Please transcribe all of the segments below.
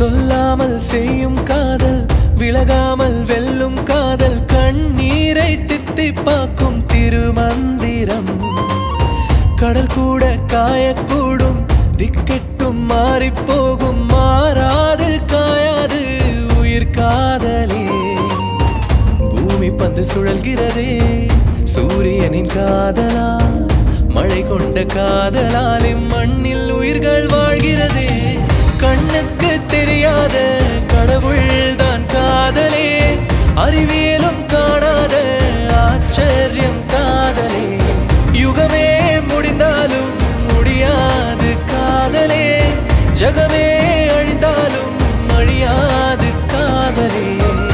சொல்லாமல் செய்யும் காதல் விலகாமல் வெல்லும் காதல் கண்ணீரை தித்திப்பாக்கும் திருமந்திரம் கடல் கூட காயக்கூடும் திக்கெட்டும் மாறிப் போகும் மாறாது காயாது உயிர் காதலே பூமி பந்து சுழல்கிறதே சூரியனின் காதலா மழை கொண்ட காதலால் இம்மண்ணில் உயிர்கள் வாழ்கிறதே கண்ணுக்கு தெரியாத கடவுள் தான் காதலே அறிவியலும் காணாத ஆச்சரியம் காதலே யுகமே முடிந்தாலும் முடியாது காதலே ஜகமே அழிந்தாலும் அழியாது காதலே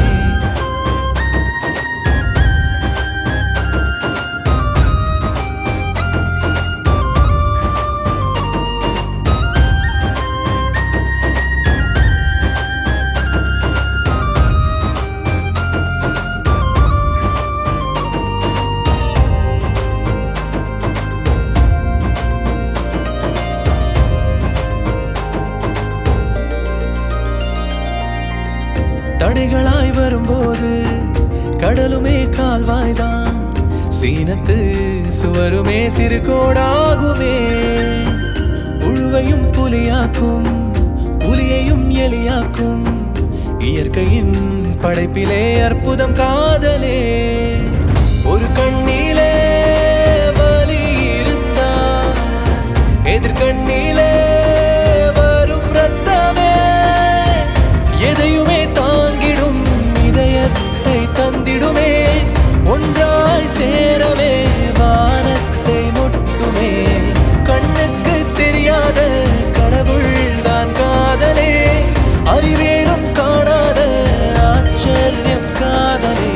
தடைகளாய் வரும்போது கடலுமே கால்வாய்தான் சீனத்து சுவருமே சிறு கோடாகுமே புழுவையும் புலியாக்கும் புலியையும் எலியாக்கும் இயற்கையின் படைப்பிலே அற்புதம் காதலே ஒரு கண்ணிலே வலி இருந்தால் எதிர்கண்ணிலே வரும் ரத்தமே எதையுமே தாங்கிடும் இதயத்தை தந்திடுமே ஒன்றாய் சேரவே வானத்தை முட்டுமே கண்ணுக்கு தெரியாத கடவுள் தான் காதலே அறிவேலும் காணாத ஆச்சரியம் காதலே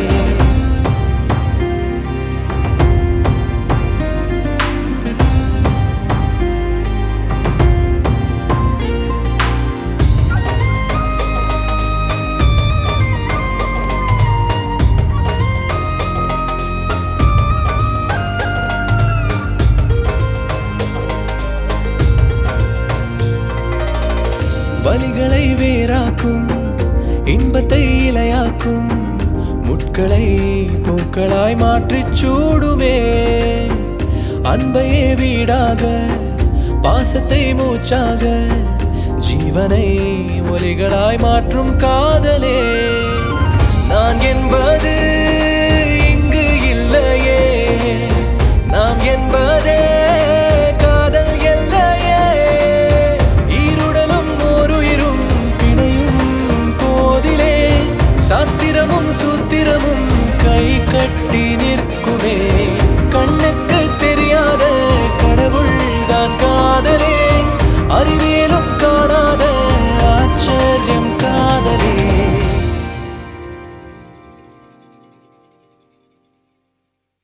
வலிகளை வேறாக்கும் இன்பத்தை இலையாக்கும் முட்களை பூக்களாய் மாற்றிச் சூடுமே அன்பையே வீடாக பாசத்தை மூச்சாக ஜீவனை ஒலிகளாய் மாற்றும் காதலே நான் என்பது இங்கு இல்லையே